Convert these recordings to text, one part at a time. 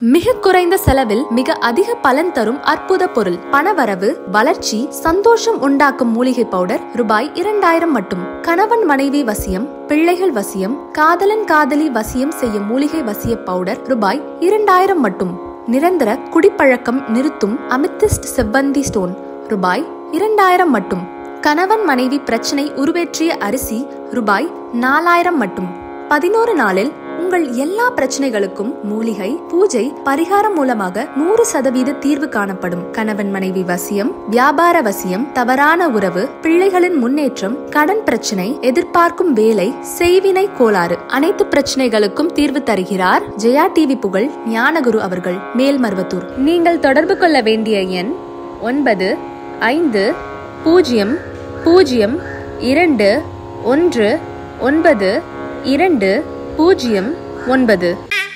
மிக குறைந்த செலவில் மிக அதிக பலன் தரும் அற்புத பொருள் பணவரவு வளர்ச்சி சந்தோஷம் உண்டாக்கும் மூலிகை பவுடர் ரூபாய் இரண்டாயிரம் மட்டும் கணவன் மனைவி வசியம் பிள்ளைகள் வசியம் காதலன் காதலி வசியம் செய்யும் மூலிகை வசிய பவுடர் ரூபாய் இரண்டாயிரம் மட்டும் நிரந்தர குடிப்பழக்கம் நிறுத்தும் அமித்திஸ்ட் செவ்வந்தி ஸ்டோன் ரூபாய் இரண்டாயிரம் மட்டும் கணவன் மனைவி பிரச்சனை உருவேற்றிய அரிசி ரூபாய் நாலாயிரம் மட்டும் பதினோரு நாளில் உங்கள் எல்லா பிரச்சனைகளுக்கும் மூலிகை பூஜை பரிகாரம் மூலமாக நூறு சதவீத தீர்வு காணப்படும் கணவன் மனைவி வசியம் வியாபார வசியம் தவறான உறவு பிள்ளைகளின் முன்னேற்றம் கடன் பிரச்சனை எதிர்பார்க்கும் வேலை செய்வினை கோளாறு அனைத்து பிரச்சனைகளுக்கும் தீர்வு தருகிறார் ஜெயா டிவி புகழ் ஞானகுரு அவர்கள் மேல்மருவத்தூர் நீங்கள் தொடர்பு கொள்ள வேண்டிய எண் ஒன்பது ஐந்து பூஜ்ஜியம் பூஜ்ஜியம் இரண்டு ஒன்று ஒன்பது இரண்டு பூஜ்ஜியம் ஒன்பது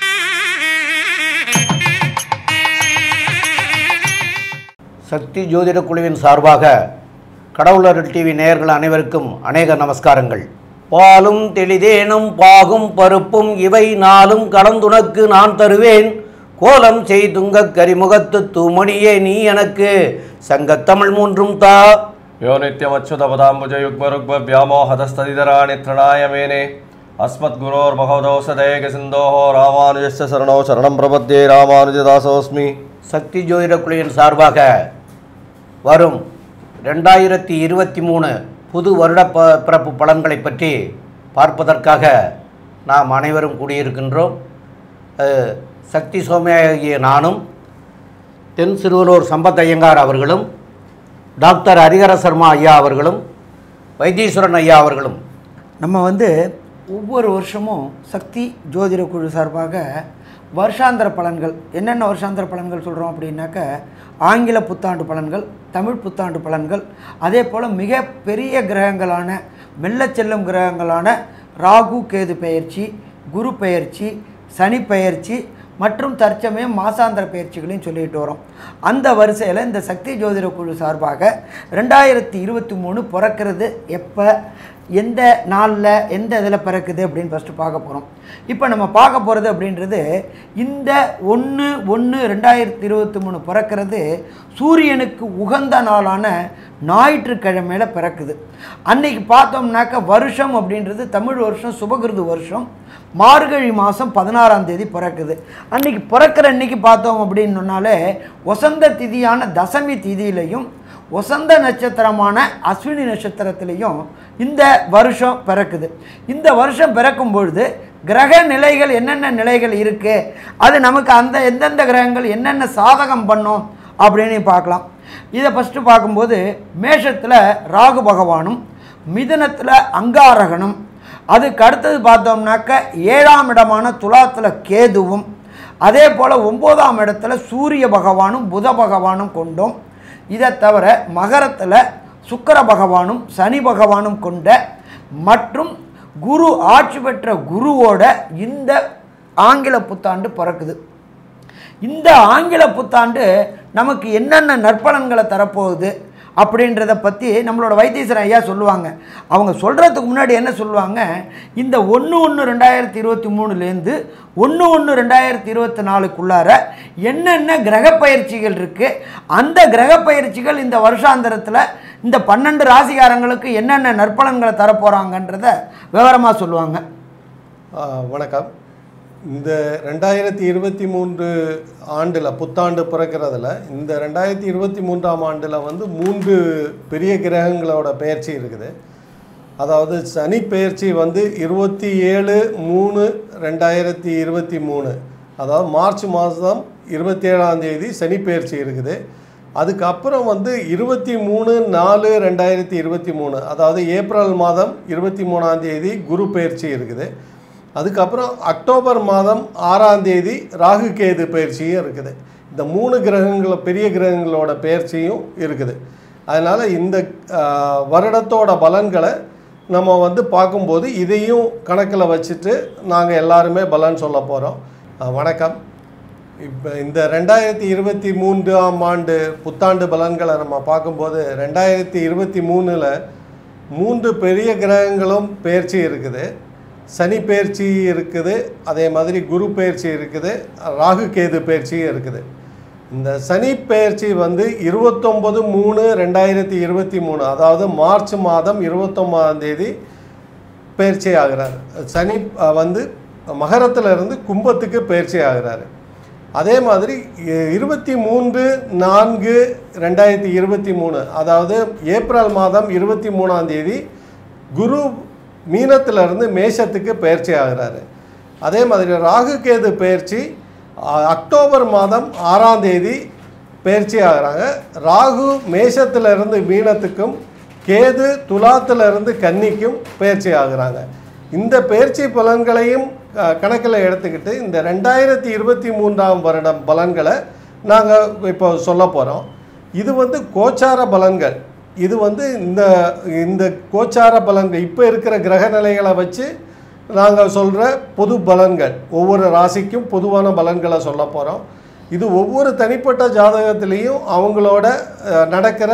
சக்தி ஜோதிட குழுவின் சார்பாக கடவுளர் டிவி நேயர்கள் அனைவருக்கும் அநேக நமஸ்காரங்கள் பாலும் தெளிதேனும் பாகும் பருப்பும் இவை நாளும் கலந்துனக்கு நான் தருவேன் கோலம் செய்துங்க கரிமுகத்து தூமணியே நீ எனக்கு சங்கத்தமிழ் மூன்றும் தா यो नित्यमच्युतपदाम्बुजयुग्मरुग्मव्यामोहतस्तदितराणि तृणाय मेने अस्मद्गुरोर्महोदोषदयकसिन्धोः रामानुजस्य शरणौ शरणं प्रपद्ये रामानुजदासोऽस्मि சக்தி ஜோதிட குழுவின் சார்பாக வரும் ரெண்டாயிரத்தி இருபத்தி மூணு புது வருட ப பிறப்பு பலன்களை பற்றி பார்ப்பதற்காக நாம் அனைவரும் கூடியிருக்கின்றோம் அஹ், சக்தி சோமையாகிய நானும் தென் சிறுவலூர் சம்பத் ஐயங்கார் அவர்களும் டாக்டர் ஹரிஹர சர்மா ஐயா அவர்களும் வைத்தீஸ்வரன் ஐயா அவர்களும் நம்ம வந்து ஒவ்வொரு வருஷமும் சக்தி ஜோதிட குழு சார்பாக வருஷாந்திர பலன்கள் என்னென்ன வருஷாந்திர பலன்கள் சொல்கிறோம் அப்படின்னாக்க ஆங்கில புத்தாண்டு பலன்கள் தமிழ் புத்தாண்டு பலன்கள் அதே போல் மிக பெரிய கிரகங்களான மெல்லச் செல்லும் கிரகங்களான ராகு கேது பெயர்ச்சி குரு பெயர்ச்சி சனி பெயர்ச்சி மற்றும் தற்சமயம் மாசாந்திர பயிற்சிகளையும் சொல்லிட்டு வரோம் அந்த வரிசையில் இந்த சக்தி ஜோதிட குழு சார்பாக ரெண்டாயிரத்தி இருபத்தி மூணு பிறக்கிறது எப்போ எந்த நாளில் எந்த இதில் பிறக்குது அப்படின்னு ஃபஸ்ட்டு பார்க்க போகிறோம் இப்போ நம்ம பார்க்க போகிறது அப்படின்றது இந்த ஒன்று ஒன்று ரெண்டாயிரத்தி இருபத்தி மூணு பிறக்கிறது சூரியனுக்கு உகந்த நாளான ஞாயிற்றுக்கிழமையில் பிறக்குது அன்னைக்கு பார்த்தோம்னாக்க வருஷம் அப்படின்றது தமிழ் வருஷம் சுபகிருது வருஷம் மார்கழி மாதம் பதினாறாம் தேதி பிறக்குது அன்னைக்கு பிறக்கிற அன்னைக்கு பார்த்தோம் அப்படின்னு சொன்னாலே வசந்த திதியான தசமி திதியிலையும் வசந்த நட்சத்திரமான அஸ்வினி நட்சத்திரத்திலையும் இந்த வருஷம் பிறக்குது இந்த வருஷம் பிறக்கும் பொழுது கிரக நிலைகள் என்னென்ன நிலைகள் இருக்குது அது நமக்கு அந்த எந்தெந்த கிரகங்கள் என்னென்ன சாதகம் பண்ணும் அப்படின்னு பார்க்கலாம் இதை ஃபஸ்ட்டு பார்க்கும்போது மேஷத்தில் ராகு பகவானும் மிதுனத்தில் அங்காரகனும் அதுக்கு அடுத்தது பார்த்தோம்னாக்க ஏழாம் இடமான துலாத்தில் கேதுவும் அதே போல் ஒம்போதாம் இடத்துல சூரிய பகவானும் புத பகவானும் கொண்டோம் இதை தவிர மகரத்தில் சுக்கிர பகவானும் சனி பகவானும் கொண்ட மற்றும் குரு ஆட்சி பெற்ற குருவோட இந்த ஆங்கில புத்தாண்டு பிறக்குது இந்த ஆங்கில புத்தாண்டு நமக்கு என்னென்ன நற்பலன்களை தரப்போகுது அப்படின்றத பற்றி நம்மளோட வைத்தீஸ்வரன் ஐயா சொல்லுவாங்க அவங்க சொல்கிறதுக்கு முன்னாடி என்ன சொல்லுவாங்க இந்த ஒன்று ஒன்று ரெண்டாயிரத்தி இருபத்தி மூணுலேருந்து ஒன்று ஒன்று ரெண்டாயிரத்தி இருபத்தி நாலுக்குள்ளார என்னென்ன கிரக பயிற்சிகள் இருக்குது அந்த கிரக பயிற்சிகள் இந்த வருஷாந்திரத்தில் இந்த பன்னெண்டு ராசிகாரங்களுக்கு என்னென்ன நற்பலன்களை தரப்போகிறாங்கன்றத விவரமாக சொல்லுவாங்க ஆ, வணக்கம் இந்த ரெண்டாயிரத்தி இருபத்தி மூன்று ஆண்டில் புத்தாண்டு பிறக்கிறதுல இந்த ரெண்டாயிரத்தி இருபத்தி மூன்றாம் ஆண்டில் வந்து மூன்று பெரிய கிரகங்களோட பெயர்ச்சி இருக்குது அதாவது சனி பெயர்ச்சி வந்து இருபத்தி ஏழு மூணு ரெண்டாயிரத்தி இருபத்தி மூணு அதாவது மார்ச் மாதம் இருபத்தி ஏழாம் தேதி சனி பெயர்ச்சி இருக்குது அதுக்கப்புறம் வந்து இருபத்தி மூணு நாலு ரெண்டாயிரத்தி இருபத்தி மூணு அதாவது ஏப்ரல் மாதம் இருபத்தி மூணாம் தேதி குரு பெயர்ச்சி இருக்குது அதுக்கப்புறம் அக்டோபர் மாதம் ஆறாம் தேதி ராகு கேது பயிற்சியும் இருக்குது இந்த மூணு கிரகங்கள பெரிய கிரகங்களோட பெயர்ச்சியும் இருக்குது அதனால் இந்த ஆஹ், வருடத்தோட பலன்களை நம்ம வந்து பார்க்கும்போது இதையும் கணக்கில் வச்சுட்டு நாங்கள் எல்லாருமே பலன் சொல்ல போகிறோம் வணக்கம் இப்போ இந்த ரெண்டாயிரத்தி இருபத்தி மூன்றாம் ஆண்டு புத்தாண்டு பலன்களை நம்ம பார்க்கும்போது ரெண்டாயிரத்தி இருபத்தி மூணில் மூன்று பெரிய கிரகங்களும் பெயர்ச்சி இருக்குது சனி பயிற்சி இருக்குது அதே மாதிரி குரு பயிற்சி இருக்குது ராகு கேது பயிற்சியும் இருக்குது இந்த சனி பயிற்சி வந்து இருபத்தொம்பது மூணு ரெண்டாயிரத்தி இருபத்தி மூணு அதாவது மார்ச் மாதம் இருபத்தொம்பதாம் தேதி பயிற்சி ஆகிறார் சனி அஹ், வந்து மகரத்துல இருந்து கும்பத்துக்கு பயிற்சி ஆகிறாரு அதே மாதிரி இ- இருபத்தி மூன்று நான்கு ரெண்டாயிரத்தி இருபத்தி மூணு அதாவது ஏப்ரல் மாதம் இருபத்தி மூணாம் தேதி குரு மீனத்துல இருந்து மேஷத்துக்கு பயிற்சி ஆகிறாரு அதே மாதிரி ராகு கேது பயிற்சி அ- அக்டோபர் மாதம் ஆறாம் தேதி பயிற்சி ஆகிறாங்க ராகு மேஷத்துல இருந்து மீனத்துக்கும் கேது துலாத்துல இருந்து கன்னிக்கும் பயிற்சி ஆகுறாங்க இந்த பயிற்சி பலன்களையும் அஹ், கணக்கில் எடுத்துக்கிட்டு இந்த ரெண்டாயிரத்தி இருபத்தி மூன்றாம் வருடம் பலன்களை நாங்கள் இப்போ சொல்ல போகிறோம் இது வந்து கோச்சார பலன்கள் இது வந்து இந்த இந்த கோச்சார பலன்கள் இப்போ இருக்கிற கிரக நிலைகளை வச்சு நாங்கள் சொல்கிற பொது பலன்கள் ஒவ்வொரு ராசிக்கும் பொதுவான பலன்களை சொல்ல போகிறோம் இது ஒவ்வொரு தனிப்பட்ட ஜாதகத்திலையும் அவங்களோட அஹ், நடக்கிற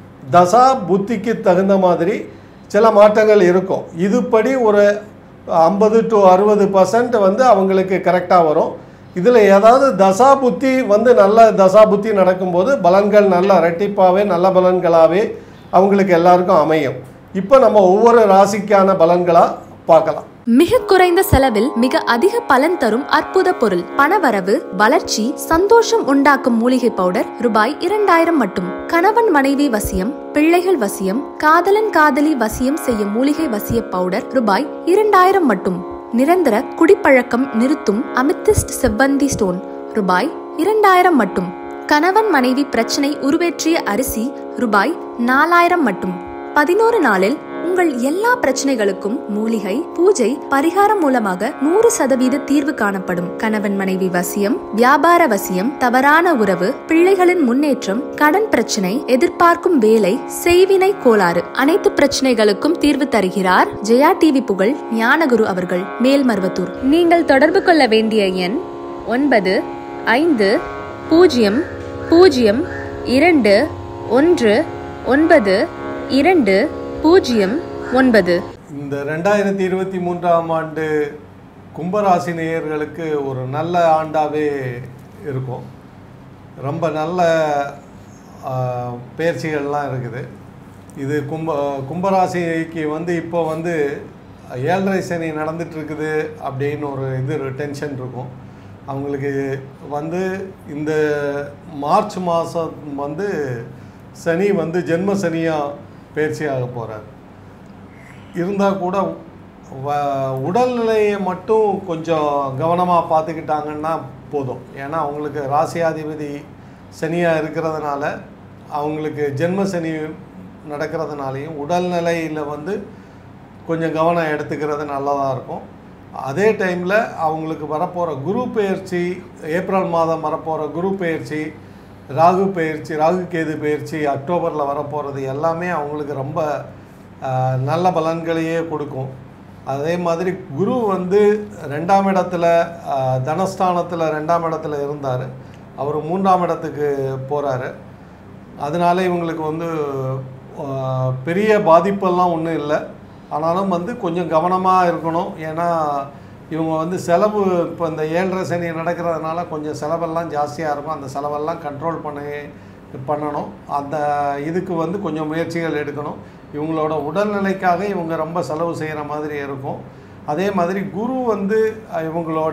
தசா புத்திக்கு தகுந்த மாதிரி சில மாற்றங்கள் இருக்கும் இதுபடி ஒரு ஐம்பது டு அறுபது பர்சன்ட் வந்து அவங்களுக்கு கரெக்டாக வரும் இதில் ஏதாவது தசா புத்தி வந்து நல்ல தசா புத்தி நடக்கும்போது பலன்கள் நல்ல ரெட்டிப்பாகவே நல்ல பலன்களாகவே அவங்களுக்கு எல்லாருக்கும் அமையும் இப்போ நம்ம ஒவ்வொரு ராசிக்கான பலன்களாக பார்க்கலாம் மிக குறைந்த செலவில் மிக அதிக பலன் தரும் அற்புத பொருள் பணவரவு வளர்ச்சி சந்தோஷம் உண்டாக்கும் மூலிகை பவுடர் ரூபாய் இரண்டாயிரம் மட்டும் கணவன் மனைவி வசியம் பிள்ளைகள் வசியம் காதலன் காதலி வசியம் செய்யும் மூலிகை வசிய பவுடர் ரூபாய் இரண்டாயிரம் மட்டும் நிரந்தர குடிப்பழக்கம் நிறுத்தும் அமித்திஸ்ட் செவ்வந்தி ஸ்டோன் ரூபாய் இரண்டாயிரம் மட்டும் கணவன் மனைவி பிரச்சனை உருவேற்றிய அரிசி ரூபாய் நாலாயிரம் மட்டும் பதினோரு நாளில் உங்கள் எல்லா பிரச்சனைகளுக்கும் மூலிகை பூஜை பரிகாரம் மூலமாக நூறு சதவீத தீர்வு காணப்படும் கணவன் மனைவி வசியம் வியாபார வசியம் தவறான உறவு பிள்ளைகளின் முன்னேற்றம் கடன் பிரச்சனை எதிர்பார்க்கும் வேலை செய்வினை கோளாறு அனைத்து பிரச்சனைகளுக்கும் தீர்வு தருகிறார் ஜெயா டிவி புகழ் ஞானகுரு அவர்கள் மேல்மருவத்தூர் நீங்கள் தொடர்பு கொள்ள வேண்டிய எண் ஒன்பது ஐந்து பூஜ்ஜியம் பூஜ்ஜியம் இரண்டு ஒன்று ஒன்பது இரண்டு பூஜ்ஜியம் ஒன்பது இந்த ரெண்டாயிரத்தி இருபத்தி மூன்றாம் ஆண்டு கும்பராசி நேயர்களுக்கு ஒரு நல்ல ஆண்டாவே இருக்கும் ரொம்ப நல்ல ஆ, பயிற்சிகள்லாம் இருக்குது இது கும்ப கும்பராசிக்கு வந்து இப்போ வந்து ஏழரை சனி நடந்துட்டு இருக்குது அப்படின்னு ஒரு இது டென்ஷன் இருக்கும் அவங்களுக்கு வந்து இந்த மார்ச் மாதம் வந்து சனி வந்து ஜென்ம சனியாக பயிற்சியாக போகிறார் இருந்தால் கூட வ- உடல்நிலையை மட்டும் கொஞ்சம் கவனமாக பார்த்துக்கிட்டாங்கன்னா போதும் ஏன்னா அவங்களுக்கு ராசியாதிபதி சனியாக இருக்கிறதுனால அவங்களுக்கு ஜென்ம சனி நடக்கிறதுனாலையும் உடல்நிலையில் வந்து கொஞ்சம் கவனம் எடுத்துக்கிறது நல்லதாக இருக்கும் அதே டைமில் அவங்களுக்கு வரப்போகிற குரு பெயர்ச்சி ஏப்ரல் மாதம் வரப்போகிற குரு பெயர்ச்சி ராகு பெயர்ச்சி ராகு கேது பெயர்ச்சி அக்டோபரில் வரப்போகிறது எல்லாமே அவங்களுக்கு ரொம்ப ஆஹ், நல்ல பலன்களையே கொடுக்கும் அதே மாதிரி குரு வந்து ரெண்டாம் இடத்துல ஆஹ், தனஸ்தானத்தில் ரெண்டாம் இடத்துல இருந்தார் அவர் மூன்றாம் இடத்துக்கு போகிறாரு அதனால இவங்களுக்கு வந்து ஆஹ், பெரிய பாதிப்பெல்லாம் ஒன்றும் இல்லை ஆனாலும் வந்து கொஞ்சம் கவனமாக இருக்கணும் ஏன்னா இவங்க வந்து செலவு இப்போ இந்த ஏழரை சனி நடக்கிறதுனால கொஞ்சம் செலவெல்லாம் ஜாஸ்தியாக இருக்கும் அந்த செலவெல்லாம் கண்ட்ரோல் பண்ணி பண்ணணும் அந்த இதுக்கு வந்து கொஞ்சம் முயற்சிகள் எடுக்கணும் இவங்களோட உடல்நிலைக்காக இவங்க ரொம்ப செலவு செய்கிற மாதிரி இருக்கும் அதே மாதிரி குரு வந்து அஹ், இவங்களோட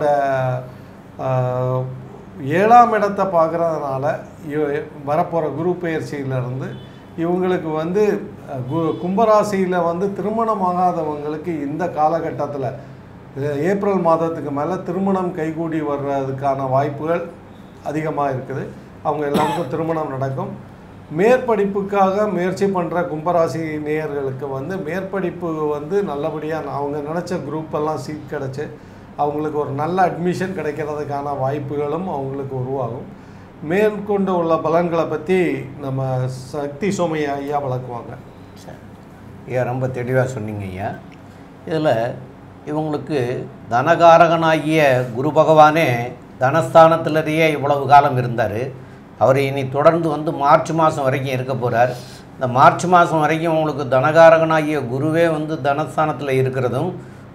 ஆஹ், ஏழாம் இடத்தை பார்க்குறதுனால வரப்போகிற குரு பயிற்சியிலிருந்து இவங்களுக்கு வந்து அஹ், கு கும்பராசியில் வந்து திருமணமாகாதவங்களுக்கு இந்த காலகட்டத்தில் ஏப்ரல் மாதத்துக்கு மேலே திருமணம் கைகூடி வர்றதுக்கான வாய்ப்புகள் அதிகமாக இருக்குது அவங்க எல்லாருக்கும் திருமணம் நடக்கும் மேற்படிப்புக்காக முயற்சி பண்ணுற கும்பராசி நேயர்களுக்கு வந்து மேற்படிப்பு வந்து நல்லபடியாக அவங்க நினச்ச குரூப் எல்லாம் சீட் கிடச்சி அவங்களுக்கு ஒரு நல்ல அட்மிஷன் கிடைக்கிறதுக்கான வாய்ப்புகளும் அவங்களுக்கு உருவாகும் மேற்கொண்டு உள்ள பலன்களை பற்றி நம்ம சக்தி சோமையா ஐயா வளர்க்குவாங்க ஐயா ரொம்ப தெளிவாக சொன்னீங்க ஐயா இதில் இவங்களுக்கு தனகாரகனாகிய குரு பகவானே தனஸ்தானத்திலேயே இவ்வளவு காலம் இருந்தார் அவர் இனி தொடர்ந்து வந்து மார்ச் மாதம் வரைக்கும் இருக்க போகிறார் இந்த மார்ச் மாதம் வரைக்கும் உங்களுக்கு தனகாரகனாகிய குருவே வந்து தனஸ்தானத்தில் இருக்கிறதும்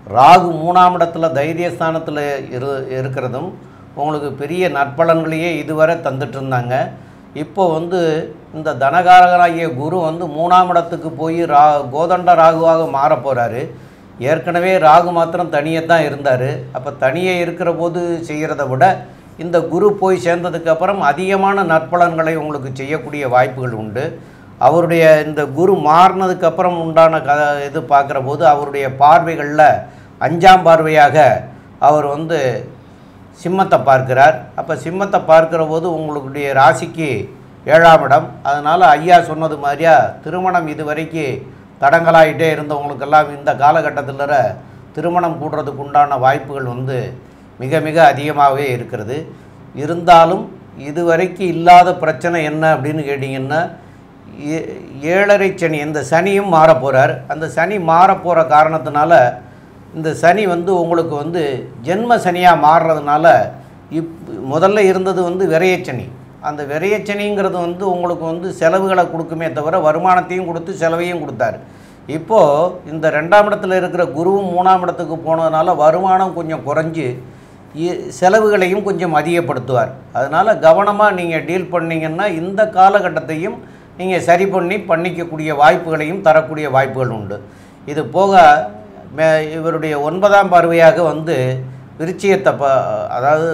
ராகு மூணாம் இடத்துல தைரியஸ்தானத்தில் இரு இருக்கிறதும் உங்களுக்கு பெரிய நற்பலன்களையே இதுவரை தந்துட்டு இருந்தாங்க இப்போ வந்து இந்த தனகாரகராகிய குரு வந்து மூணாம் இடத்துக்கு போய் ரா கோதண்ட ராகுவாக மாற போகிறாரு ஏற்கனவே ராகு மாத்திரம் தனியே தான் இருந்தார் அப்போ தனியே இருக்கிற போது செய்கிறத விட இந்த குரு போய் சேர்ந்ததுக்கு அப்புறம் அதிகமான நற்பலன்களை உங்களுக்கு செய்யக்கூடிய வாய்ப்புகள் உண்டு அவருடைய இந்த குரு மாறினதுக்கு அப்புறம் உண்டான க இது பார்க்குற போது அவருடைய பார்வைகளில் அஞ்சாம் பார்வையாக அவர் வந்து சிம்மத்தை பார்க்கிறார் அப்போ சிம்மத்தை பார்க்கிற போது உங்களுடைய ராசிக்கு ஏழாம் இடம் அதனால் ஐயா சொன்னது மாதிரியா திருமணம் இது வரைக்கும் தடங்கலாயிட்டே இருந்தவங்களுக்கெல்லாம் இந்த காலகட்டத்தில் திருமணம் கூடுறதுக்கு உண்டான வாய்ப்புகள் வந்து மிக மிக அதிகமாகவே இருக்கிறது இருந்தாலும் இதுவரைக்கும் இல்லாத பிரச்சனை என்ன அப்படின்னு கேட்டிங்கன்னா ஏ- ஏழரை சனி இந்த சனியும் மாற போகிறார் அந்த சனி மாற போகிற காரணத்தினால இந்த சனி வந்து உங்களுக்கு வந்து ஜென்ம சனியாக மாறுறதுனால இப் முதல்ல இருந்தது வந்து விரையச்சனி அந்த விரையச்சனிங்கிறது வந்து உங்களுக்கு வந்து செலவுகளை கொடுக்குமே தவிர வருமானத்தையும் கொடுத்து செலவையும் கொடுத்தாரு இப்போது இந்த ரெண்டாம் இடத்துல இருக்கிற குருவும் மூணாம் இடத்துக்கு போனதுனால வருமானம் கொஞ்சம் குறைஞ்சு இ- செலவுகளையும் கொஞ்சம் அதிகப்படுத்துவார் அதனால் கவனமாக நீங்கள் டீல் பண்ணீங்கன்னா இந்த காலகட்டத்தையும் நீங்கள் சரி பண்ணி பண்ணிக்கக்கூடிய வாய்ப்புகளையும் தரக்கூடிய வாய்ப்புகள் உண்டு இது போக மே இவருடைய ஒன்பதாம் பார்வையாக வந்து விருச்சியத்தை ப அதாவது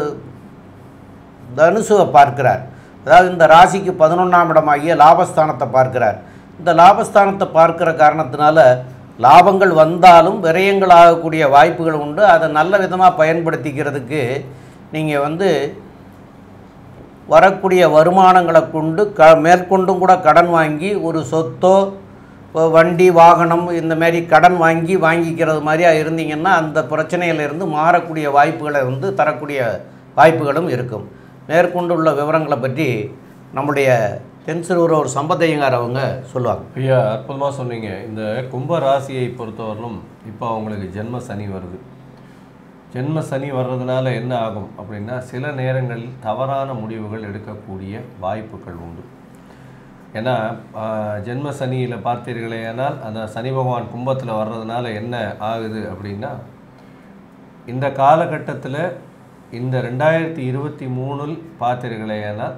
தனுசுவை பார்க்கிறார் அதாவது இந்த ராசிக்கு பதினொன்றாம் இடமாகிய லாபஸ்தானத்தை பார்க்கிறார் இந்த லாபஸ்தானத்தை பார்க்கிற காரணத்தினால லாபங்கள் வந்தாலும் விரயங்கள் ஆகக்கூடிய வாய்ப்புகள் உண்டு அதை நல்ல விதமாக பயன்படுத்திக்கிறதுக்கு நீங்கள் வந்து வரக்கூடிய வருமானங்களை கொண்டு க மேற்கொண்டும் கூட கடன் வாங்கி ஒரு சொத்தோ இப்போ வண்டி வாகனம் இந்த மாதிரி கடன் வாங்கி வாங்கிக்கிறது மாதிரியா இருந்தீங்கன்னா அந்த பிரச்சனையிலிருந்து மாறக்கூடிய வாய்ப்புகளை வந்து தரக்கூடிய வாய்ப்புகளும் இருக்கும் மேற்கொண்டுள்ள விவரங்களை பற்றி நம்முடைய தென்சிறுவர் ஒரு சம்பத்தையங்கார் அவங்க சொல்லுவாங்க ஐயா அற்புதமாக சொன்னீங்க இந்த கும்ப ராசியை பொறுத்தவரையிலும் இப்போ அவங்களுக்கு ஜென்ம சனி வருது ஜென்ம சனி வர்றதுனால என்ன ஆகும் அப்படின்னா சில நேரங்களில் தவறான முடிவுகள் எடுக்கக்கூடிய வாய்ப்புகள் உண்டு ஏன்னா ஆஹ், ஜென்ம சனியில் பார்த்தீர்களேயானால் அந்த சனி பகவான் கும்பத்தில் வர்றதுனால என்ன ஆகுது அப்படின்னா இந்த காலகட்டத்தில் இந்த ரெண்டாயிரத்தி இருபத்தி மூணில் பார்த்தீர்களேயானால்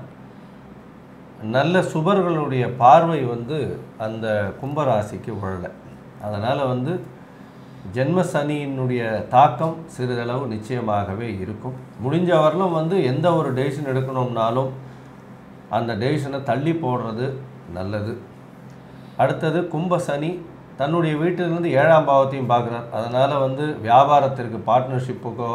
நல்ல சுபர்களுடைய பார்வை வந்து அந்த கும்பராசிக்கு விழல அதனால் வந்து ஜென்ம சனியினுடைய தாக்கம் சிறிதளவு நிச்சயமாகவே இருக்கும் முடிஞ்ச வரலும் வந்து எந்த ஒரு டெசிஷன் எடுக்கணும்னாலும் அந்த டெசிஷனை தள்ளி போடுறது நல்லது அடுத்தது கும்ப சனி தன்னுடைய வீட்டிலிருந்து ஏழாம் பாவத்தையும் பார்க்குறார் அதனால் வந்து வியாபாரத்திற்கு பார்ட்னர்ஷிப்புக்கோ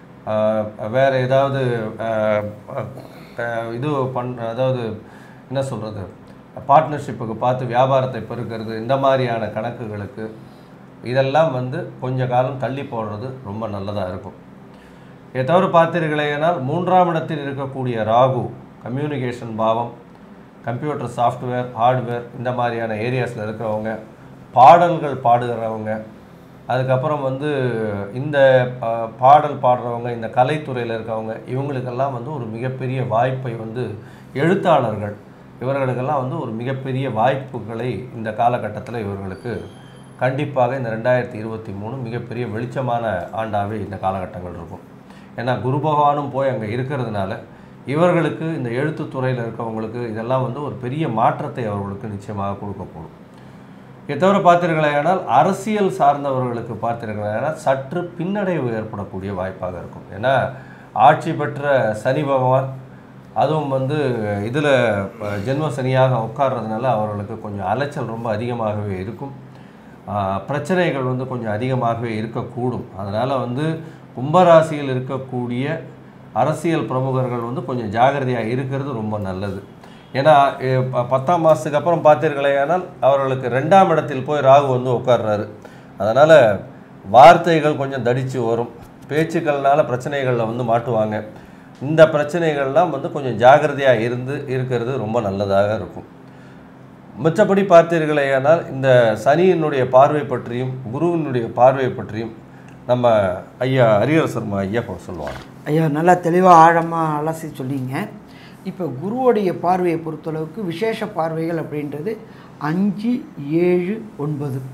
வேறு ஏதாவது ஆஹ், ஆஹ், இது பண் அதாவது என்ன சொல்கிறது பார்ட்னர்ஷிப்புக்கு பார்த்து வியாபாரத்தை பெருக்கிறது இந்த மாதிரியான கணக்குகளுக்கு இதெல்லாம் வந்து கொஞ்ச காலம் தள்ளி போடுறது ரொம்ப நல்லதாக இருக்கும் இதை தவிர பார்த்தீர்களேனால் மூன்றாம் இடத்தில் இருக்கக்கூடிய ராகு கம்யூனிகேஷன் பாவம் கம்ப்யூட்டர் சாஃப்ட்வேர் ஹார்ட்வேர் இந்த மாதிரியான ஏரியாஸில் இருக்கிறவங்க பாடல்கள் பாடுகிறவங்க அதுக்கப்புறம் வந்து இந்த அஹ், பாடல் பாடுறவங்க இந்த கலைத்துறையில் இருக்கவங்க இவங்களுக்கெல்லாம் வந்து ஒரு மிகப்பெரிய வாய்ப்பை வந்து எழுத்தாளர்கள் இவர்களுக்கெல்லாம் வந்து ஒரு மிகப்பெரிய வாய்ப்புகளை இந்த காலகட்டத்தில் இவர்களுக்கு கண்டிப்பாக இந்த ரெண்டாயிரத்தி இருபத்தி மூணு மிகப்பெரிய வெளிச்சமான ஆண்டாகவே இந்த காலகட்டங்கள் இருக்கும் ஏன்னா குரு பகவானும் போய் அங்கே இருக்கிறதுனால இவர்களுக்கு இந்த எழுத்துத் துறையில் இருக்கவங்களுக்கு இதெல்லாம் வந்து ஒரு பெரிய மாற்றத்தை அவர்களுக்கு நிச்சயமாக கொடுக்கக்கூடும் இதை தவிர பார்த்தீர்களேயானால் அரசியல் சார்ந்தவர்களுக்கு பார்த்தீர்களேயானால் சற்று பின்னடைவு ஏற்படக்கூடிய வாய்ப்பாக இருக்கும் ஏன்னா ஆட்சி பெற்ற சனி பகவான் அதுவும் வந்து இதில் ஜென்ம சனியாக உட்கார்றதுனால அவர்களுக்கு கொஞ்சம் அலைச்சல் ரொம்ப அதிகமாகவே இருக்கும் ஆஹ் பிரச்சனைகள் வந்து கொஞ்சம் அதிகமாகவே இருக்கக்கூடும் அதனால் வந்து கும்பராசியில் இருக்கக்கூடிய அரசியல் பிரமுகர்கள் வந்து கொஞ்சம் ஜாகிரதையாக இருக்கிறது ரொம்ப நல்லது ஏன்னா எ- ப- பத்தாம் மாதத்துக்கு அப்புறம் பார்த்தீர்களேயானால் அவர்களுக்கு ரெண்டாம் இடத்தில் போய் ராகு வந்து உட்கார்றாரு அதனால் வார்த்தைகள் கொஞ்சம் தடித்து வரும் பேச்சுக்கள்னால பிரச்சனைகளில் வந்து மாட்டுவாங்க இந்த பிரச்சனைகள்லாம் வந்து கொஞ்சம் ஜாகிரதையாக இருந்து இருக்கிறது ரொம்ப நல்லதாக இருக்கும் மிச்சப்படி பார்த்தீர்களேயானால் இந்த சனியினுடைய பார்வை பற்றியும் குருவினுடைய பார்வை பற்றியும் நம்ம ஐயா ஹரிஹர சர்மா ஐயா இப்போ சொல்லுவாங்க ஐயா நல்லா தெளிவாக ஆழமாக அலசி சொன்னீங்க இப்போ குருவோடைய பார்வையை பொறுத்தளவுக்கு விசேஷ பார்வைகள் அப்படின்றது அஞ்சு ஏழு ஒன்பது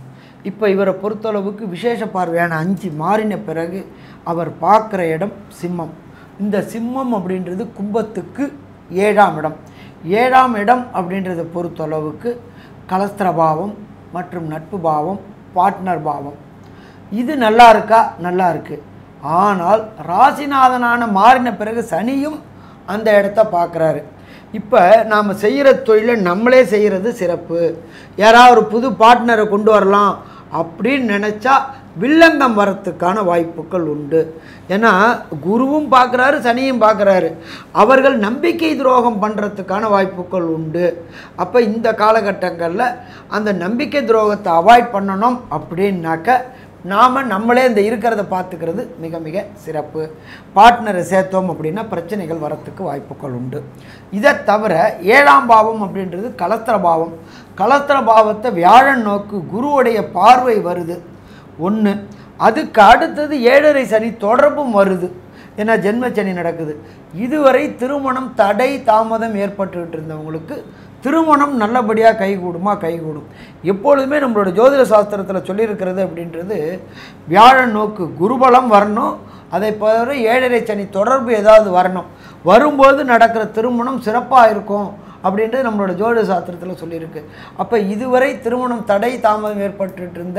இப்போ இவரை பொறுத்தளவுக்கு விசேஷ பார்வையான அஞ்சு மாறின பிறகு அவர் பார்க்குற இடம் சிம்மம் இந்த சிம்மம் அப்படின்றது கும்பத்துக்கு ஏழாம் இடம் ஏழாம் இடம் அப்படின்றத பொறுத்தளவுக்கு கலஸ்திர பாவம் மற்றும் நட்பு பாவம் பார்ட்னர் பாவம் இது நல்லா இருக்கா நல்லா இருக்கு ஆனால் ராசிநாதனான மாறின பிறகு சனியும் அந்த இடத்த பார்க்குறாரு இப்போ நாம் செய்கிற தொழிலை நம்மளே செய்கிறது சிறப்பு யாராவது ஒரு புது பார்ட்னரை கொண்டு வரலாம் அப்படின்னு நினச்சா வில்லங்கம் வரத்துக்கான வாய்ப்புகள் உண்டு ஏன்னா குருவும் பார்க்குறாரு சனியும் பார்க்குறாரு அவர்கள் நம்பிக்கை துரோகம் பண்ணுறதுக்கான வாய்ப்புகள் உண்டு அப்போ இந்த காலகட்டங்களில் அந்த நம்பிக்கை துரோகத்தை அவாய்ட் பண்ணணும் அப்படின்னாக்க நாம் நம்மளே இந்த இருக்கிறத பார்த்துக்கிறது மிக மிக சிறப்பு பார்ட்னரை சேர்த்தோம் அப்படின்னா பிரச்சனைகள் வரத்துக்கு வாய்ப்புகள் உண்டு இதை தவிர ஏழாம் பாவம் அப்படின்றது கலத்திர பாவம் கலத்திர பாவத்தை வியாழன் நோக்கு குருவுடைய பார்வை வருது ஒன்று அதுக்கு அடுத்தது ஏழரை சனி தொடர்பும் வருது ஏன்னா ஜென்ம சனி நடக்குது இதுவரை திருமணம் தடை தாமதம் ஏற்பட்டுக்கிட்டு இருந்தவங்களுக்கு திருமணம் நல்லபடியாக கைகூடுமா கைகூடும் எப்பொழுதுமே நம்மளோட ஜோதிட சாஸ்திரத்தில் சொல்லியிருக்கிறது அப்படின்றது வியாழன் நோக்கு குருபலம் வரணும் அதை தவிர ஏழரை சனி தொடர்பு ஏதாவது வரணும் வரும்போது நடக்கிற திருமணம் சிறப்பாக இருக்கும் அப்படின்றது நம்மளோட ஜோதிட சாஸ்திரத்தில் சொல்லியிருக்கு அப்போ இதுவரை திருமணம் தடை தாமதம் ஏற்பட்டுட்டு இருந்த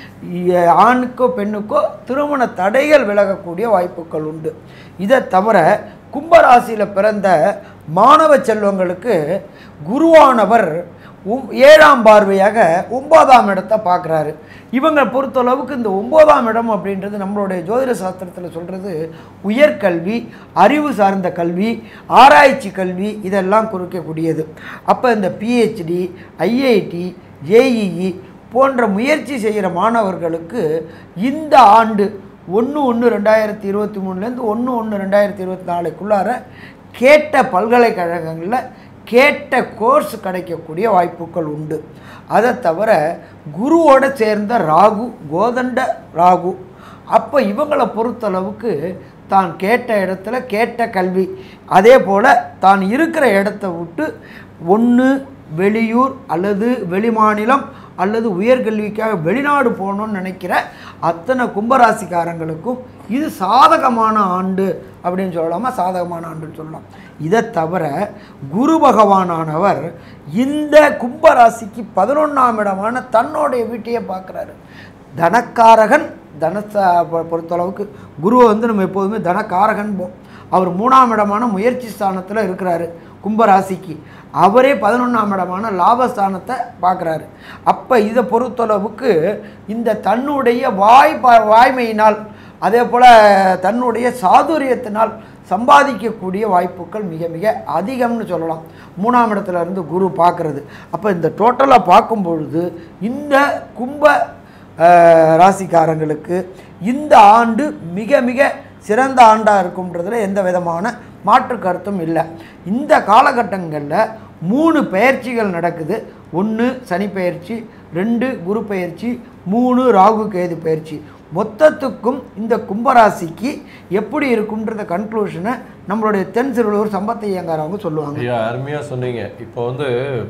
இ- ஆணுக்கோ பெண்ணுக்கோ திருமண தடைகள் விலகக்கூடிய வாய்ப்புகள் உண்டு இதை தவிர கும்பராசியில் பிறந்த மாணவ செல்வங்களுக்கு குருவானவர் உம் ஏழாம் பார்வையாக ஒன்பதாம் இடத்தை பார்க்குறாரு இவங்க பொறுத்தளவுக்கு இந்த ஒன்பதாம் இடம் அப்படின்றது நம்மளுடைய ஜோதிட சாஸ்திரத்தில் சொல்கிறது உயர்கல்வி அறிவு சார்ந்த கல்வி ஆராய்ச்சி கல்வி இதெல்லாம் குறிக்கக்கூடியது அப்போ இந்த பிஹெச்டி ஐஐடி ஜேஇஇ போன்ற முயற்சி செய்கிற மாணவர்களுக்கு இந்த ஆண்டு ஒன்று ஒன்று ரெண்டாயிரத்தி இருபத்தி மூணுலேருந்து ஒன்று ஒன்று ரெண்டாயிரத்தி இருபத்தி நாலுக்குள்ளார கேட்ட பல்கலைக்கழகங்களில் கேட்ட கோர்ஸ் கிடைக்கக்கூடிய வாய்ப்புகள் உண்டு அதை தவிர குருவோட சேர்ந்த ராகு கோதண்ட ராகு அப்போ இவங்களை பொறுத்தளவுக்கு தான் கேட்ட இடத்துல கேட்ட கல்வி அதே போல் தான் இருக்கிற இடத்த விட்டு ஒன்று வெளியூர் அல்லது வெளிமாநிலம் அல்லது உயர்கல்விக்காக வெளிநாடு போகணும்னு நினைக்கிற அத்தனை கும்பராசிக்காரங்களுக்கும் இது சாதகமான ஆண்டு அப்படின்னு சொல்லலாமா சாதகமான ஆண்டுன்னு சொல்லலாம் இதை தவிர குரு பகவானானவர் இந்த கும்பராசிக்கு பதினொன்றாம் இடமான தன்னுடைய வீட்டையே பார்க்குறாரு தனக்காரகன் தனத்தை பொ- பொறுத்தளவுக்கு குருவை வந்து நம்ம எப்போதுமே தனக்காரகன் அவர் மூணாம் இடமான முயற்சி ஸ்தானத்தில் இருக்கிறாரு கும்பராசிக்கு அவரே பதினொன்றாம் இடமான லாபஸ்தானத்தை பார்க்குறாரு அப்போ இதை பொறுத்தளவுக்கு இந்த தன்னுடைய வாய் ப- வாய்மையினால் அதே போல் தன்னுடைய சாதுரியத்தினால் சம்பாதிக்கக்கூடிய வாய்ப்புகள் மிக மிக அதிகம்னு சொல்லலாம் மூணாம் இடத்துல இருந்து குரு பார்க்குறது அப்போ இந்த டோட்டலாக பார்க்கும் பொழுது இந்த கும்ப அஹ், ராசிக்காரங்களுக்கு இந்த ஆண்டு மிக மிக சிறந்த ஆண்டாக இருக்கும்ன்றதுல எந்த விதமான மாற்று கருத்தும் இல்லை இந்த காலகட்டங்களில் மூணு பெயர்ச்சிகள் நடக்குது ஒன்று சனி பெயர்ச்சி ரெண்டு குரு பெயர்ச்சி மூணு ராகு கேது பெயர்ச்சி மொத்தத்துக்கும் இந்த கும்பராசிக்கு எப்படி இருக்கும்ன்றத கன்க்ளூஷனை நம்மளுடைய தென் சிறுவலூர் சம்பத்தை ஐயங்காரவங்க சொல்லுவாங்க ஐயா அருமையாக சொன்னீங்க இப்போ வந்து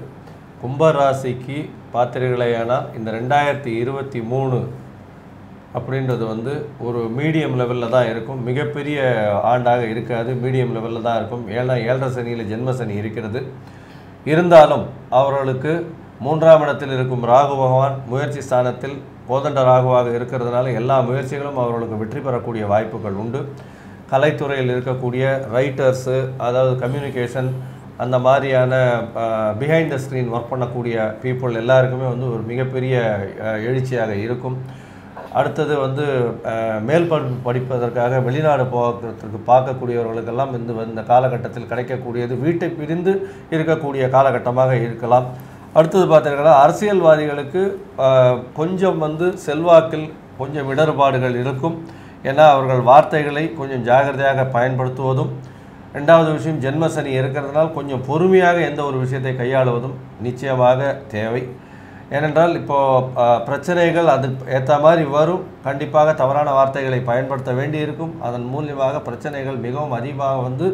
கும்பராசிக்கு பார்த்தீர்களேயானால் இந்த ரெண்டாயிரத்தி இருபத்தி மூணு அப்படின்றது வந்து ஒரு மீடியம் லெவலில் தான் இருக்கும் மிகப்பெரிய ஆண்டாக இருக்காது மீடியம் லெவலில் தான் இருக்கும் ஏன்னா ஏழரை சனியில் ஜென்ம சனி இருக்கிறது இருந்தாலும் அவர்களுக்கு மூன்றாம் இடத்தில் இருக்கும் ராகு பகவான் முயற்சி ஸ்தானத்தில் கோதண்ட ராகுவாக இருக்கிறதுனால எல்லா முயற்சிகளும் அவர்களுக்கு வெற்றி பெறக்கூடிய வாய்ப்புகள் உண்டு கலைத்துறையில் இருக்கக்கூடிய ரைட்டர்ஸு அதாவது கம்யூனிகேஷன் அந்த மாதிரியான பிஹைண்ட் த ஸ்க்ரீன் ஒர்க் பண்ணக்கூடிய பீப்புள் எல்லாருக்குமே வந்து ஒரு மிகப்பெரிய அஹ், எழுச்சியாக இருக்கும் அடுத்தது வந்து அஹ், மேல் படிப்பு படிப்பதற்காக வெளிநாடு போகிறதுக்கு பார்க்கக்கூடியவர்களுக்கெல்லாம் இந்த இந்த காலகட்டத்தில் கிடைக்கக்கூடியது வீட்டை பிரிந்து இருக்கக்கூடிய காலகட்டமாக இருக்கலாம் அடுத்தது பார்த்தீங்கன்னா அரசியல்வாதிகளுக்கு அஹ், கொஞ்சம் வந்து செல்வாக்கில் கொஞ்சம் இடர்பாடுகள் இருக்கும் ஏன்னா அவர்கள் வார்த்தைகளை கொஞ்சம் ஜாகிரதையாக பயன்படுத்துவதும் ரெண்டாவது விஷயம் ஜென்மசனி இருக்கிறதுனால் கொஞ்சம் பொறுமையாக எந்த ஒரு விஷயத்தை கையாளுவதும் நிச்சயமாக தேவை ஏனென்றால் இப்போது பிரச்சனைகள் அது ஏற்ற மாதிரி வரும் கண்டிப்பாக தவறான வார்த்தைகளை பயன்படுத்த வேண்டியிருக்கும் அதன் மூலியமாக பிரச்சனைகள் மிகவும் அதிகமாக வந்து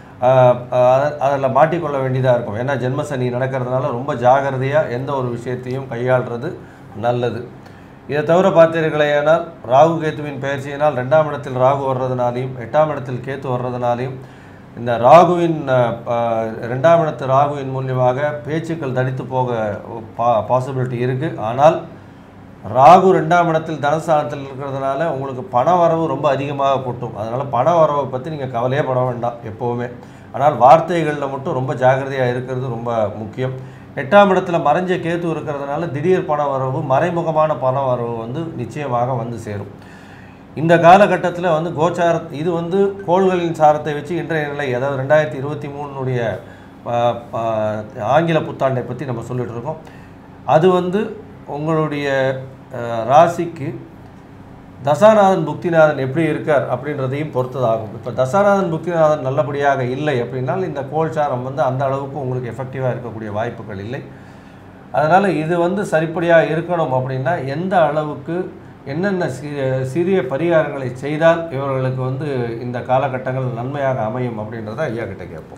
அதில் மாட்டிக்கொள்ள வேண்டியதாக இருக்கும் ஏன்னா ஜென்மசனி நடக்கிறதுனால ரொம்ப ஜாகிரதையாக எந்த ஒரு விஷயத்தையும் கையாளுறது நல்லது இதை தவிர பார்த்தீர்களேயானால் ராகு கேத்துவின் பயிற்சியினால் ரெண்டாம் இடத்தில் ராகு வர்றதுனாலையும் எட்டாம் இடத்தில் கேத்து வர்றதுனாலையும் இந்த ராகுவின் அஹ், அஹ், ரெண்டாம் இடத்து ராகுவின் மூலியமாக பேச்சுக்கள் தடித்து போக பா பாசிபிலிட்டி இருக்குது ஆனால் ராகு ரெண்டாம் இடத்தில் தனஸ்தானத்தில் இருக்கிறதுனால உங்களுக்கு பண வரவு ரொம்ப அதிகமாக கொட்டும் அதனால் பண வரவை பற்றி நீங்கள் கவலையே பட வேண்டாம் எப்போவுமே ஆனால் வார்த்தைகளில் மட்டும் ரொம்ப ஜாக்கிரதையாக இருக்கிறது ரொம்ப முக்கியம் எட்டாம் இடத்துல மறைஞ்ச கேத்து இருக்கிறதுனால திடீர் பண வரவு மறைமுகமான பண வரவு வந்து நிச்சயமாக வந்து சேரும் இந்த காலகட்டத்தில் வந்து கோச்சார இது வந்து கோள்களின் சாரத்தை வச்சு இன்றைய நிலை அதாவது ரெண்டாயிரத்தி இருபத்தி மூணுனுடைய ஆங்கில புத்தாண்டை பற்றி நம்ம சொல்லிட்டு இருக்கோம் அது வந்து உங்களுடைய அஹ், ராசிக்கு தசாநாதன் புக்திநாதன் எப்படி இருக்கார் அப்படின்றதையும் பொறுத்ததாகும் இப்போ தசாநாதன் புக்திநாதன் நல்லபடியாக இல்லை அப்படின்னால் இந்த கோல்சாரம் வந்து அந்த அளவுக்கு உங்களுக்கு எஃபெக்டிவாக இருக்கக்கூடிய வாய்ப்புகள் இல்லை அதனால் இது வந்து சரிப்படியாக இருக்கணும் அப்படின்னா எந்த அளவுக்கு என்னென்ன சி சிறிய பரிகாரங்களை செய்தால் இவர்களுக்கு வந்து இந்த காலகட்டங்கள் நன்மையாக அமையும் அப்படின்றத ஐயா கிட்ட கேட்போம்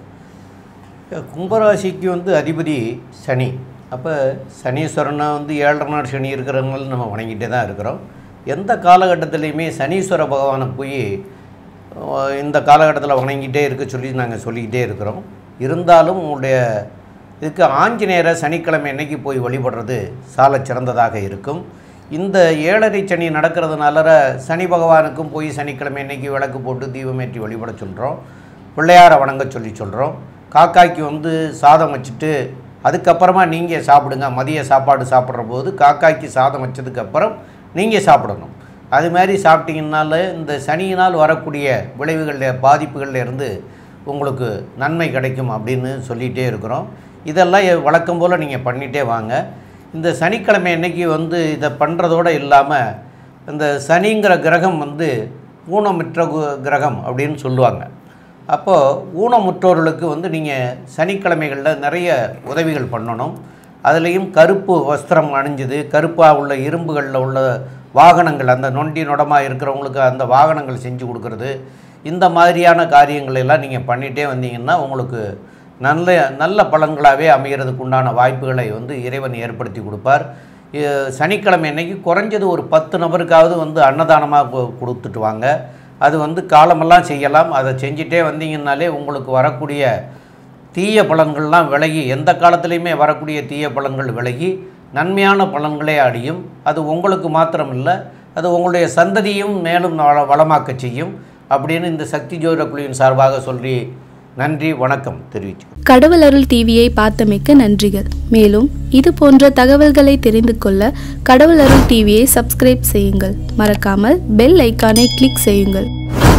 கும்பராசிக்கு வந்து அதிபதி சனி அப்போ சனீஸ்வரனை வந்து ஏழரை நாள் சனி இருக்கிறவங்களும் நம்ம வணங்கிட்டே தான் இருக்கிறோம் எந்த காலகட்டத்திலையுமே சனீஸ்வர பகவானை போய் அஹ், இந்த காலகட்டத்தில் வணங்கிட்டே இருக்க சொல்லி நாங்கள் சொல்லிக்கிட்டே இருக்கிறோம் இருந்தாலும் உங்களுடைய இதுக்கு ஆஞ்சநேயரை சனிக்கிழமை அன்னைக்கு போய் வழிபடுறது சால சிறந்ததாக இருக்கும் இந்த ஏழரை சனி நடக்கிறதுனால சனி பகவானுக்கும் போய் சனிக்கிழமை அன்னைக்கு விளக்கு போட்டு தீபமேற்றி வழிபட சொல்கிறோம் பிள்ளையாரை வணங்க சொல்லி சொல்கிறோம் காக்காய்க்கு வந்து சாதம் வச்சுட்டு அதுக்கப்புறமா நீங்கள் சாப்பிடுங்க மதிய சாப்பாடு சாப்பிட்ற போது காக்காய்க்கு சாதம் வச்சதுக்கப்புறம் நீங்கள் சாப்பிடணும் அது மாதிரி சாப்பிட்டீங்கனால இந்த சனியினால் வரக்கூடிய விளைவுகளில் பாதிப்புகளில் இருந்து உங்களுக்கு நன்மை கிடைக்கும் அப்படின்னு சொல்லிகிட்டே இருக்கிறோம் இதெல்லாம் எ- வழக்கம் போல் நீங்கள் பண்ணிகிட்டே வாங்க இந்த சனிக்கிழமை அன்னைக்கு வந்து இதை பண்ணுறதோடு இல்லாமல் இந்த சனிங்கிற கிரகம் வந்து ஊனமிற்ற கு- கிரகம் அப்படின்னு சொல்லுவாங்க அப்போது ஊனமுற்றோர்களுக்கு வந்து நீங்கள் சனிக்கிழமைகளில் நிறைய உதவிகள் பண்ணணும் அதுலேயும் கருப்பு வஸ்திரம் அணிஞ்சது கருப்பாக உள்ள இரும்புகளில் உள்ள வாகனங்கள் அந்த நொண்டி நொடமாக இருக்கிறவங்களுக்கு அந்த வாகனங்கள் செஞ்சு கொடுக்கறது இந்த மாதிரியான காரியங்களை எல்லாம் நீங்கள் பண்ணிகிட்டே வந்தீங்கன்னா உங்களுக்கு நல்ல நல்ல பலன்களாகவே அமைகிறதுக்கு உண்டான வாய்ப்புகளை வந்து இறைவன் ஏற்படுத்தி கொடுப்பார் இ- சனிக்கிழமை அன்னைக்கு குறைஞ்சது ஒரு பத்து நபருக்காவது வந்து அன்னதானமாக கொடுத்துட்டு வாங்க அது வந்து காலமெல்லாம் செய்யலாம் அதை செஞ்சிட்டே வந்தீங்கன்னாலே உங்களுக்கு வரக்கூடிய தீய பலன்கள்லாம் விலகி எந்த காலத்துலேயுமே வரக்கூடிய தீய பலன்கள் விலகி நன்மையான பலன்களே அடையும் அது உங்களுக்கு மாத்திரம் இல்லை அது உங்களுடைய சந்ததியும் மேலும் வள வளமாக்க செய்யும் அப்படின்னு இந்த சக்தி ஜோதிட குழுவின் சார்பாக சொல்லி நன்றி வணக்கம் தெரிவிச்சு கடவுள் அருள் டிவியை பார்த்தமைக்கு நன்றிகள் மேலும் இது போன்ற தகவல்களை தெரிந்து கொள்ள கடவுள் அருள் டிவியை சப்ஸ்கிரைப் செய்யுங்கள் மறக்காமல் பெல் ஐக்கானை கிளிக் செய்யுங்கள்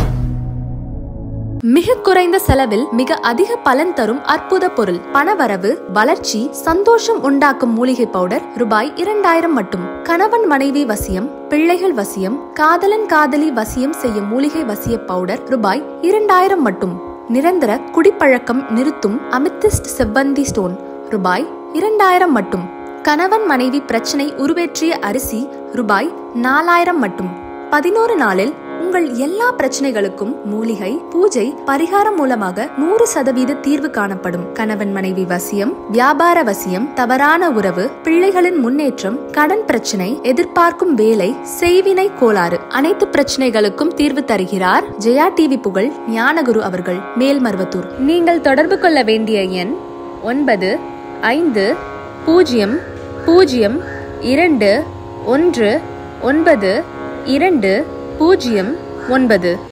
மிக குறைந்த செலவில் மிக அதிக பலன் தரும் அற்புத பொருள் பணவரவு வளர்ச்சி சந்தோஷம் உண்டாக்கும் மூலிகை பவுடர் ரூபாய் இரண்டாயிரம் மட்டும் கணவன் மனைவி வசியம் பிள்ளைகள் வசியம் காதலன் காதலி வசியம் செய்யும் மூலிகை வசிய பவுடர் ரூபாய் இரண்டாயிரம் மட்டும் நிரந்தர குடிப்பழக்கம் நிறுத்தும் அமித்திஸ்ட் செவ்வந்தி ஸ்டோன் ரூபாய் இரண்டாயிரம் மட்டும் கணவன் மனைவி பிரச்சனை உருவேற்றிய அரிசி ரூபாய் நாலாயிரம் மட்டும் பதினோரு நாளில் உங்கள் எல்லா பிரச்சனைகளுக்கும் மூலிகை பூஜை பரிகாரம் மூலமாக நூறு சதவீத தீர்வு காணப்படும் கணவன் மனைவி வசியம் வியாபார வசியம் தவறான உறவு பிள்ளைகளின் முன்னேற்றம் கடன் பிரச்சனை எதிர்பார்க்கும் வேலை செய்வினை கோளாறு அனைத்து பிரச்சனைகளுக்கும் தீர்வு தருகிறார் ஜெயா டிவி புகழ் ஞானகுரு அவர்கள் மேல்மருவத்தூர் நீங்கள் தொடர்பு கொள்ள வேண்டிய எண் ஒன்பது ஐந்து பூஜ்ஜியம் பூஜ்ஜியம் இரண்டு ஒன்று ஒன்பது இரண்டு பூஜ்ஜியம் ஒன்பது